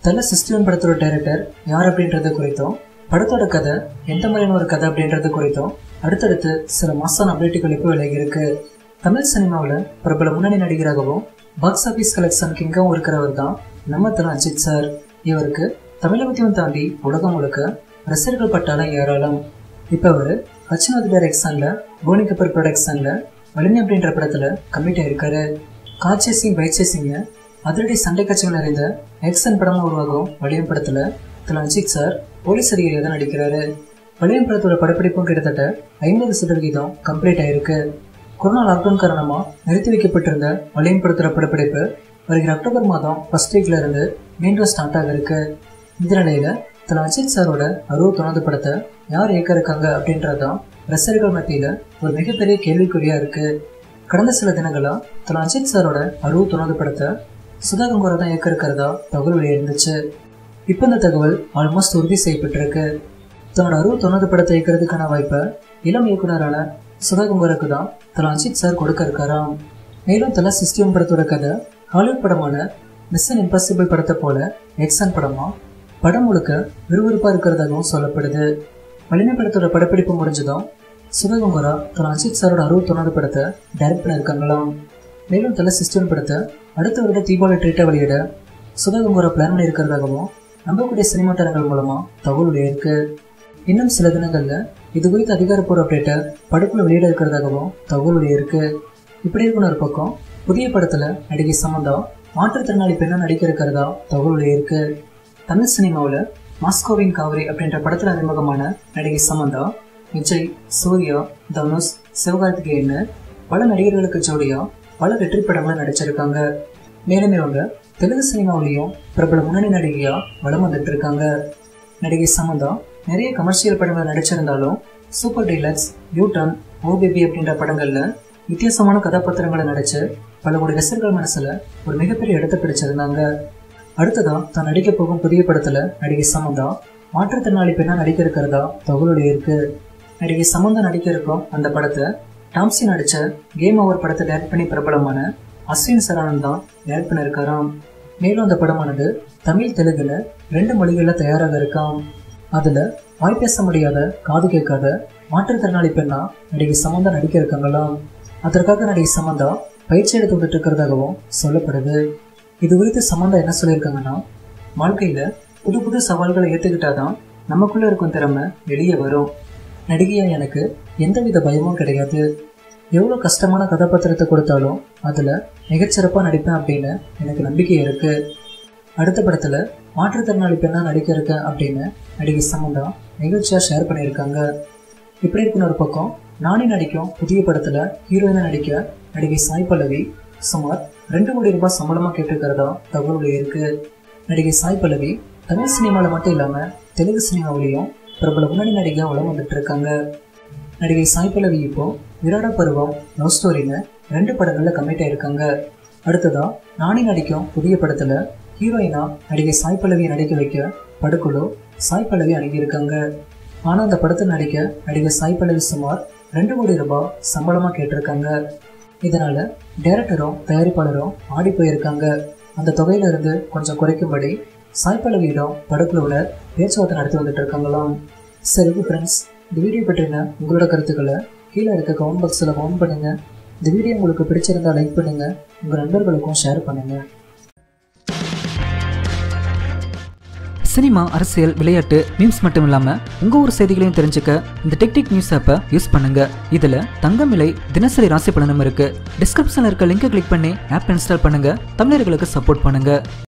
தல சிஸ்டிவன் படத்தோட டைரக்டர் யார் அப்படின்றது குறித்தும் படத்தோட கதை எந்த மாதிரியான ஒரு கதை அப்படின்றது குறித்தும் அடுத்தடுத்து சில மாசான அப்டேட்டுகள் இப்போ விலகி இருக்கு தமிழ் சினிமாவில் பிரபல முன்னணி நடிகராகவும் பாக்ஸ் ஆஃபீஸ் கலெக்ஷன் கிங்காகவும் இருக்கிறவர் தான் நம்ம தல அஜித் சார் இவருக்கு தமிழகத்தையும் தாண்டி உலகம் முழுக்க ரசிகர்கள் பட்டாளம் ஏராளம் இப்போ அவர் அச்சுநாத் டைரக்ஷனில் போனி கபூர் ப்ரொடக்ஷனில் வலிமை அப்படின்ற படத்தில் கம்மிட் ஆயிருக்காரு கார் சேசிங் பைக் சேசிங்க அதிரடி சண்டை காட்சிகள் நிறைந்த ஆக்ஷன் படமாக உருவாகும் வலியம் படத்தில் திரு அஜித் சார் போலீஸ் அதிகாரியாக தான் நடிக்கிறாரு வலியம் படத்தோட படப்பிடிப்பும் கிட்டத்தட்ட ஐம்பது சதவிகிதம் கம்ப்ளீட் ஆயிருக்கு கொரோனா லாக்டவுன் காரணமாக நிறுத்தி வைக்கப்பட்டிருந்த வலியம் படத்தோட படப்பிடிப்பு வருகிற அக்டோபர் மாதம் ஃபர்ஸ்ட் வீக்ல இருந்து மீண்டும் ஸ்டார்ட் ஆக இருக்கு இந்த நிலையில திரு அஜித் சாரோட அறுபத்தொன்னாவது படத்தை யார் இயக்க இருக்காங்க அப்படின்றதான் ரசிகர்கள் மத்தியில ஒரு மிகப்பெரிய கேள்விக்குறியா இருக்கு கடந்த சில தினங்களா திரு அஜித் சாரோட அறுபத்தொன்னாவது படத்தை சுதா கங்கோரா தான் இயக்க இருக்கிறதா தகவல் வெளியிருந்துச்சு இப்போ இந்த தகவல் ஆல்மோஸ்ட் உறுதி செய்யப்பட்டிருக்கு தன்னோட அறுபத்தொன்னாவது படத்தை இயக்கிறதுக்கான வாய்ப்பை இளம் இயக்குனரான சுதா கங்கோராக்கு தான் திரு அஜித் சார் கொடுக்க இருக்காராம் மேலும் தலா சிஸ்டியம் படத்தோட கதை ஹாலிவுட் படமான மிஷன் இம்பாசிபிள் படத்தை போல எக்ஸான் படமா படம் முழுக்க விறுவிறுப்பாக இருக்கிறதாகவும் சொல்லப்படுது வலிமை படத்தோட படப்பிடிப்பு முடிஞ்சதும் சுபகுமாரா தன் அஜித் சாரோட அறுபத்தொன்னாவது படத்தை டைரக்ட் பண்ணியிருக்காங்களாம் மேலும் தலை சிஸ்டம் படத்தை அடுத்த வருட தீபாவளி ட்ரீட்டை வெளியிட சுபகுமாரா பிளான் பண்ணியிருக்கிறதாகவும் நம்பக்கூடிய சினிமா தரங்கள் மூலமாக தகவல் வெளியிருக்கு இன்னும் சில தினங்களில் இது குறித்த அதிகாரப்பூர்வ அப்டேட்டை படக்குள்ள வெளியிட இருக்கிறதாகவும் தகவல் வெளியிருக்கு இப்படி இருக்கணும் ஒரு பக்கம் புதிய படத்தில் நடிகை சமந்தா மாற்றுத்திறனாளி பெண்ணா நடிக்க இருக்கிறதா தகவல் வெளியிருக்கு தமிழ் சினிமாவில் மாஸ்கோவின் காவிரி அப்படின்ற படத்தில் அறிமுகமான நடிகை சமந்தா விஜய் சூர்யா தனுஷ் சிவகார்த்திகேயன்னு பல நடிகர்களுக்கு ஜோடியா பல வெற்றி படங்களை நடிச்சிருக்காங்க மேலும் இவங்க தெலுங்கு சினிமாவிலையும் பிரபல முன்னணி நடிகையா வலம் வந்துட்டு இருக்காங்க நடிகை சமந்தா நிறைய கமர்ஷியல் படங்களை நடிச்சிருந்தாலும் Super Deluxe U Turn Oh Baby அப்படின்ற படங்கள்ல வித்தியாசமான கதாபாத்திரங்களை நடிச்சு பல கோடி ரசிகர்கள் மனசுல ஒரு மிகப்பெரிய இடத்தை பிடிச்சிருந்தாங்க அடுத்ததா தான் நடிக்க போகும் புதிய படத்துல நடிகை சமந்தா மாற்றுத்திறனாளி பெண்ணா நடிக்க இருக்கிறதா தகவல் இருக்கு நடிகை சமந்தா நடிக்க இருக்கும் அந்த படத்தை டாம்சி நடிச்ச கேம் ஓவர் படத்தை டைரக்ட் பண்ணி பிரபலமான அஸ்வின் சரவணன் தான் டைரக்ட் பண்ணியிருக்காராம் மேலும் அந்த படமானது தமிழ் தெலுங்குல ரெண்டு மொழிகள்ல தயாராக இருக்காம் அதுல வாய் பேச முடியாத காது கேட்காத மாற்றுத்திறனாளி பெண்ணா நடிகை சமந்தா நடிக்க இருக்காங்களாம் அதற்காக நடிகை சமந்தா பயிற்சி எடுத்து வந்துட்டு இருக்கிறதாகவும் சொல்லப்படுது இது குறித்து சமந்தா என்ன சொல்லியிருக்காங்கன்னா வாழ்க்கையில புது புது சவால்களை ஏற்றுக்கிட்டாதான் நமக்குள்ள இருக்கும் திறமை வெளியே வரும் நடிகையா எனக்கு எந்தவித பயமும் கிடையாது எவ்வளோ கஷ்டமான கதாபாத்திரத்தை கொடுத்தாலும் அதில் மிகச்சிறப்பாக நடிப்பேன் அப்படின்னு எனக்கு நம்பிக்கை இருக்கு அடுத்த படத்தில் மாற்றுத்திறனாளி பெண்ணாக நடிக்க இருக்கேன் அப்படின்னு நடிகை சமந்தா நிகழ்ச்சியாக ஷேர் பண்ணியிருக்காங்க இப்படி இருக்குன்னு ஒரு பக்கம் நானே நடிக்கும் புதிய படத்தில் ஹீரோயினாக நடிக்க நடிகை சாய் பல்லவி சுமார் ரெண்டு கோடி ரூபாய் சம்பளமாக கேட்டிருக்கிறதா தகவல் இருக்கு நடிகை சாய் பல்லவி தமிழ் சினிமாவில் மட்டும் இல்லாமல் தெலுங்கு சினிமாவிலையும் பிரபல முன்னணி நடிகையாக வளம் வந்துட்டு இருக்காங்க நடிகை சாய் பல்லவி இப்போ விராட பருவம் லவ் ஸ்டோரின்னு ரெண்டு படங்களில் கமிட் ஆயிருக்காங்க அடுத்ததா நானே நடிக்கும் புதிய படத்தில் ஹீரோயினா நடிகை சாய் பல்லவியை நடிக்க வைக்க படுக்குழு சாய் பல்லவி அணுகியிருக்காங்க ஆனால் அந்த படத்தில் நடிக்க நடிகை சாய் பல்லவி சுமார் ரெண்டு கோடி ரூபாய் சம்பளமாக கேட்டிருக்காங்க இதனால டைரக்டரும் தயாரிப்பாளரும் ஆடி போயிருக்காங்க அந்த தொகையில இருந்து கொஞ்சம் குறைக்கும்படி சாய் பல்லவியிடம் படக்குழுவில் பேச்சுவார்த்தை நடத்தி வந்துட்டு இருக்காங்களாம் சரி ஃப்ரெண்ட்ஸ் இந்த வீடியோ பற்றின உங்களோட கருத்துக்களை கீழே இருக்க கமெண்ட் பாக்ஸில் கமெண்ட் பண்ணுங்க இந்த வீடியோ உங்களுக்கு பிடிச்சிருந்தா லைக் பண்ணுங்க உங்கள் நண்பர்களுக்கும் ஷேர் பண்ணுங்க சினிமா அரசியல் விளையாட்டு நியூஸ் மட்டும் இல்லாமல் உங்கள் ஊர் செய்திகளையும் தெரிஞ்சுக்க இந்த டெக்டிக் நியூஸ் ஆப்பை யூஸ் பண்ணுங்க இதில் தங்கம் விலை தினசரி ராசி பலனும் இருக்கு டிஸ்கிரிப்ஷனில் இருக்க லிங்கை கிளிக் பண்ணி ஆப் இன்ஸ்டால் பண்ணுங்க தமிழர்களுக்கு சப்போர்ட் பண்ணுங்க